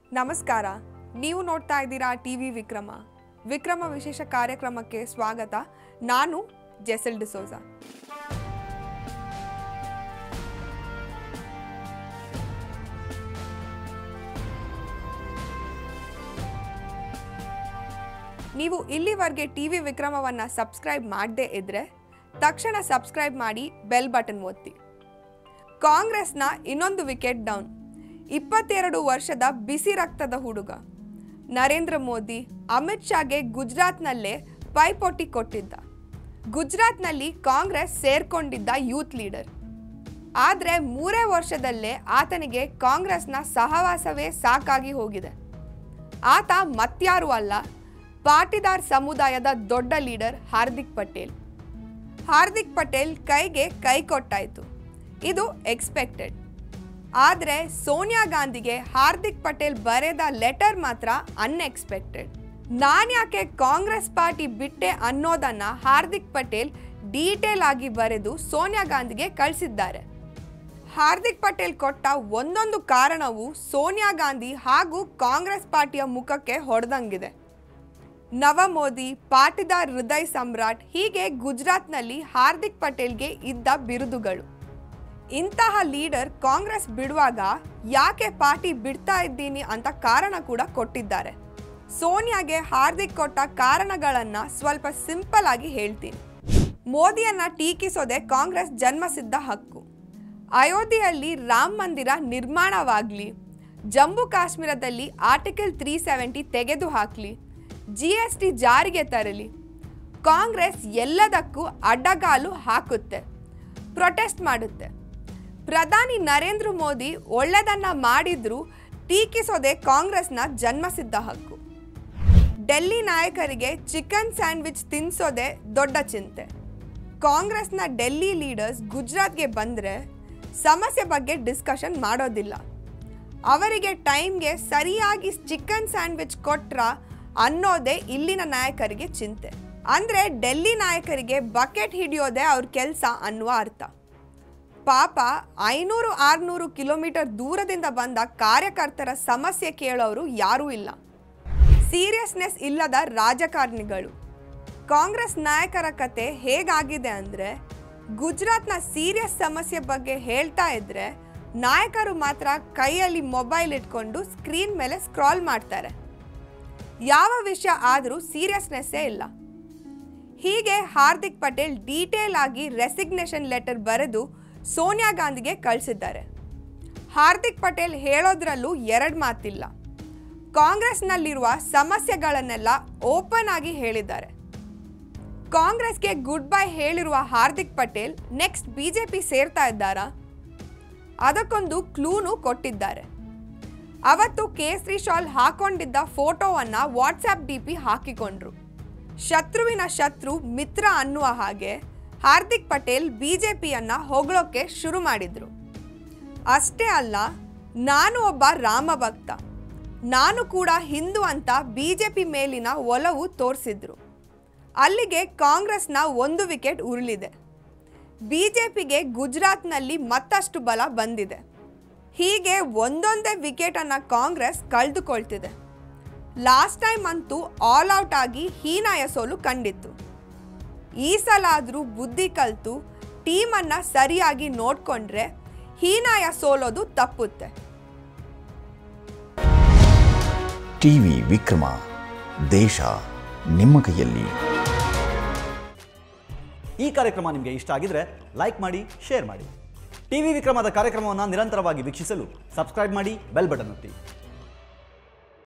ನಮಸ್ಕಾರ ನೀವು ನೋಡ್ತಾ ಇದ್ದೀರಾ ಟಿ ವಿ ವಿಕ್ರಮ ವಿಕ್ರಮ ವಿಶೇಷ ಕಾರ್ಯಕ್ರಮಕ್ಕೆ ಸ್ವಾಗತ ನಾನು ಜೆಸೆಲ್ ಡಿಸೋಜ ನೀವು ಇಲ್ಲಿವರೆಗೆ ಟಿ ವಿ ವಿಕ್ರಮವನ್ನು ಸಬ್ಸ್ಕ್ರೈಬ್ ಮಾಡದೇ ಇದ್ರೆ ತಕ್ಷಣ ಸಬ್ಸ್ಕ್ರೈಬ್ ಮಾಡಿ ಬೆಲ್ ಬಟನ್ ಒತ್ತಿ ಕಾಂಗ್ರೆಸ್ನ ಇನ್ನೊಂದು ವಿಕೆಟ್ ಡೌನ್ ಇಪ್ಪತ್ತೆರಡು ವರ್ಷದ ಬಿಸಿ ರಕ್ತದ ಹುಡುಗ ನರೇಂದ್ರ ಮೋದಿ ಅಮಿತ್ ಶಾಗೆ ಗುಜರಾತ್ನಲ್ಲೇ ಪೈಪೋಟಿ ಕೊಟ್ಟಿದ್ದ ಗುಜರಾತ್ನಲ್ಲಿ ಕಾಂಗ್ರೆಸ್ ಸೇರ್ಕೊಂಡಿದ್ದ ಯೂತ್ ಲೀಡರ್ ಆದರೆ ಮೂರೇ ವರ್ಷದಲ್ಲೇ ಆತನಿಗೆ ಕಾಂಗ್ರೆಸ್ನ ಸಹವಾಸವೇ ಸಾಕಾಗಿ ಹೋಗಿದೆ ಆತ ಮತ್ಯಾರೂ ಅಲ್ಲ ಪಾಟಿದಾರ್ ಸಮುದಾಯದ ದೊಡ್ಡ ಲೀಡರ್ ಹಾರ್ದಿಕ್ ಪಟೇಲ್ ಹಾರ್ದಿಕ್ ಪಟೇಲ್ ಕೈಗೆ ಕೈ ಕೊಟ್ಟಾಯಿತು ಇದು ಎಕ್ಸ್ಪೆಕ್ಟೆಡ್ ಆದರೆ ಸೋನಿಯಾ ಗಾಂಧಿಗೆ ಹಾರ್ದಿಕ್ ಪಟೇಲ್ ಬರೆದ ಲೆಟರ್ ಮಾತ್ರ ಅನ್ಎಕ್ಸ್ಪೆಕ್ಟೆಡ್ ನಾನ್ಯಾಕೆ ಕಾಂಗ್ರೆಸ್ ಪಾರ್ಟಿ ಬಿಟ್ಟೆ ಅನ್ನೋದನ್ನ ಹಾರ್ದಿಕ್ ಪಟೇಲ್ ಡೀಟೇಲ್ ಆಗಿ ಬರೆದು ಸೋನಿಯಾ ಗಾಂಧಿಗೆ ಕಳಿಸಿದ್ದಾರೆ ಹಾರ್ದಿಕ್ ಪಟೇಲ್ ಕೊಟ್ಟ ಒಂದೊಂದು ಕಾರಣವು ಸೋನಿಯಾ ಗಾಂಧಿ ಹಾಗೂ ಕಾಂಗ್ರೆಸ್ ಪಾರ್ಟಿಯ ಮುಖಕ್ಕೆ ಹೊಡೆದಂಗಿದೆ ನವ ಮೋದಿ ಪಾಟಿದಾರ್ ಹೃದಯ್ ಸಮ್ರಾಟ್ ಹೀಗೆ ಗುಜರಾತ್ನಲ್ಲಿ ಹಾರ್ದಿಕ್ ಪಟೇಲ್ಗೆ ಇದ್ದ ಬಿರುದುಗಳು ಇಂತಹ ಲೀಡರ್ ಕಾಂಗ್ರೆಸ್ ಬಿಡುವಾಗ ಯಾಕೆ ಪಾರ್ಟಿ ಬಿಡ್ತಾ ಇದ್ದೀನಿ ಅಂತ ಕಾರಣ ಕೂಡ ಕೊಟ್ಟಿದ್ದಾರೆ ಸೋನಿಯಾಗೆ ಹಾರ್ದಿಕ್ ಕೊಟ್ಟ ಕಾರಣಗಳನ್ನ ಸ್ವಲ್ಪ ಸಿಂಪಲ್ ಆಗಿ ಹೇಳ್ತೀನಿ ಮೋದಿಯನ್ನ ಟೀಕಿಸೋದೆ ಕಾಂಗ್ರೆಸ್ ಜನ್ಮಸಿದ್ಧ ಹಕ್ಕು ಅಯೋಧ್ಯೆಯಲ್ಲಿ ರಾಮ ಮಂದಿರ ನಿರ್ಮಾಣವಾಗಲಿ ಜಮ್ಮು ಕಾಶ್ಮೀರದಲ್ಲಿ ಆರ್ಟಿಕಲ್ ತ್ರೀ ಸೆವೆಂಟಿ ತೆಗೆದು ಹಾಕಲಿ ಜಿ ಎಸ್ ಟಿ ಜಾರಿಗೆ ತರಲಿ ಕಾಂಗ್ರೆಸ್ ಎಲ್ಲದಕ್ಕೂ ಅಡ್ಡಗಾಲು ಹಾಕುತ್ತೆ ಪ್ರೊಟೆಸ್ಟ್ ಮಾಡುತ್ತೆ ಪ್ರಧಾನಿ ನರೇಂದ್ರ ಮೋದಿ ಒಳ್ಳೆದನ್ನ ಮಾಡಿದ್ರೂ ಟೀಕಿಸೋದೇ ಕಾಂಗ್ರೆಸ್ನ ಜನ್ಮಸಿದ್ಧ ಹಕ್ಕು ಡೆಲ್ಲಿ ನಾಯಕರಿಗೆ ಚಿಕನ್ ಸ್ಯಾಂಡ್ವಿಚ್ ತಿನ್ಸೋದೇ ದೊಡ್ಡ ಚಿಂತೆ ಕಾಂಗ್ರೆಸ್ನ ಡೆಲ್ಲಿ ಲೀಡರ್ಸ್ ಗುಜರಾತ್ಗೆ ಬಂದರೆ ಸಮಸ್ಯೆ ಬಗ್ಗೆ ಡಿಸ್ಕಷನ್ ಮಾಡೋದಿಲ್ಲ ಅವರಿಗೆ ಟೈಮ್ಗೆ ಸರಿಯಾಗಿ ಚಿಕನ್ ಸ್ಯಾಂಡ್ವಿಚ್ ಕೊಟ್ರ ಅನ್ನೋದೇ ಇಲ್ಲಿನ ನಾಯಕರಿಗೆ ಚಿಂತೆ ಅಂದರೆ ಡೆಲ್ಲಿ ನಾಯಕರಿಗೆ ಬಕೆಟ್ ಹಿಡಿಯೋದೇ ಅವ್ರ ಕೆಲಸ ಅನ್ನುವ ಅರ್ಥ ಪಾಪ ಐನೂರು ಆರುನೂರು ಕಿಲೋಮೀಟರ್ ದೂರದಿಂದ ಬಂದ ಕಾರ್ಯಕರ್ತರ ಸಮಸ್ಯೆ ಕೇಳೋರು ಯಾರೂ ಇಲ್ಲ ಸೀರಿಯಸ್ನೆಸ್ ಇಲ್ಲದ ರಾಜಕಾರಣಿಗಳು ಕಾಂಗ್ರೆಸ್ ನಾಯಕರ ಕತೆ ಹೇಗಾಗಿದೆ ಅಂದರೆ ಗುಜರಾತ್ನ ಸೀರಿಯಸ್ ಸಮಸ್ಯೆ ಬಗ್ಗೆ ಹೇಳ್ತಾ ಇದ್ರೆ ನಾಯಕರು ಮಾತ್ರ ಕೈಯಲ್ಲಿ ಮೊಬೈಲ್ ಇಟ್ಕೊಂಡು ಸ್ಕ್ರೀನ್ ಮೇಲೆ ಸ್ಕ್ರಾಲ್ ಮಾಡ್ತಾರೆ ಯಾವ ವಿಷಯ ಆದರೂ ಸೀರಿಯಸ್ನೆಸ್ಸೇ ಇಲ್ಲ ಹೀಗೆ ಹಾರ್ದಿಕ್ ಪಟೇಲ್ ಡೀಟೇಲ್ ಆಗಿ ರೆಸಿಗ್ನೇಷನ್ ಲೆಟರ್ ಬರೆದು ಸೋನಿಯಾ ಗಾಂಧಿಗೆ ಕಳಿಸಿದ್ದಾರೆ ಹಾರ್ದಿಕ್ ಪಟೇಲ್ ಹೇಳೋದ್ರಲ್ಲೂ ಎರಡು ಮಾತಿಲ್ಲ ಕಾಂಗ್ರೆಸ್ನಲ್ಲಿರುವ ಸಮಸ್ಯೆಗಳನ್ನೆಲ್ಲ ಓಪನ್ ಆಗಿ ಹೇಳಿದ್ದಾರೆ ಕಾಂಗ್ರೆಸ್ಗೆ ಗುಡ್ ಬೈ ಹೇಳಿರುವ ಹಾರ್ದಿಕ್ ಪಟೇಲ್ ನೆಕ್ಸ್ಟ್ ಬಿಜೆಪಿ ಸೇರ್ತಾ ಇದ್ದಾರಾ ಅದಕ್ಕೊಂದು ಕ್ಲೂನು ಕೊಟ್ಟಿದ್ದಾರೆ ಅವತ್ತು ಕೇಸರಿ ಶಾಲ್ ಹಾಕೊಂಡಿದ್ದ ಫೋಟೋವನ್ನ ವಾಟ್ಸ್ಆಪ್ ಡಿ ಪಿ ಹಾಕಿಕೊಂಡ್ರು ಶತ್ರುವಿನ ಶತ್ರು ಮಿತ್ರ ಅನ್ನುವ ಹಾಗೆ ಹಾರ್ದಿಕ್ ಪಟೇಲ್ ಬಿಜೆಪಿಯನ್ನ ಹೊಗಳೋಕೆ ಶುರು ಮಾಡಿದ್ರು ಅಷ್ಟೇ ಅಲ್ಲ ನಾನು ಒಬ್ಬ ರಾಮ ಭಕ್ತ ನಾನು ಕೂಡ ಹಿಂದೂ ಅಂತ ಬಿಜೆಪಿ ಮೇಲಿನ ಒಲವು ತೋರಿಸಿದ್ರು ಅಲ್ಲಿಗೆ ಕಾಂಗ್ರೆಸ್ನ ಒಂದು ವಿಕೆಟ್ ಉರುಳಿದೆ ಬಿಜೆಪಿಗೆ ಗುಜರಾತ್ನಲ್ಲಿ ಮತ್ತಷ್ಟು ಬಲ ಬಂದಿದೆ ಹೀಗೆ ಒಂದೊಂದೇ ವಿಕೆಟನ್ನು ಕಾಂಗ್ರೆಸ್ ಕಳೆದುಕೊಳ್ತಿದೆ ಲಾಸ್ಟ್ ಟೈಮ್ ಅಂತೂ ಆಲ್ ಔಟ್ ಆಗಿ ಹೀನಾಯ ಸೋಲು ಕಂಡಿತ್ತು ಈ ಸಲ ಆದರೂ ಬುದ್ಧಿ ಕಲಿತು ಟೀಮನ್ನು ಸರಿಯಾಗಿ ನೋಡಿಕೊಂಡ್ರೆ ಹೀನಾಯ ಸೋಲೋದು ತಪ್ಪುತ್ತೆ ಟಿವಿ ವಿಕ್ರಮ ದೇಶ ನಿಮ್ಮ ಕೈಯಲ್ಲಿ ಈ ಕಾರ್ಯಕ್ರಮ ನಿಮಗೆ ಇಷ್ಟ ಆಗಿದ್ರೆ ಲೈಕ್ ಮಾಡಿ ಶೇರ್ ಮಾಡಿ ಟಿವಿ ವಿಕ್ರಮದ ಕಾರ್ಯಕ್ರಮವನ್ನು ನಿರಂತರವಾಗಿ ವೀಕ್ಷಿಸಲು ಸಬ್ಸ್ಕ್ರೈಬ್ ಮಾಡಿ ಬೆಲ್ ಬಟನ್ ಒತ್ತಿ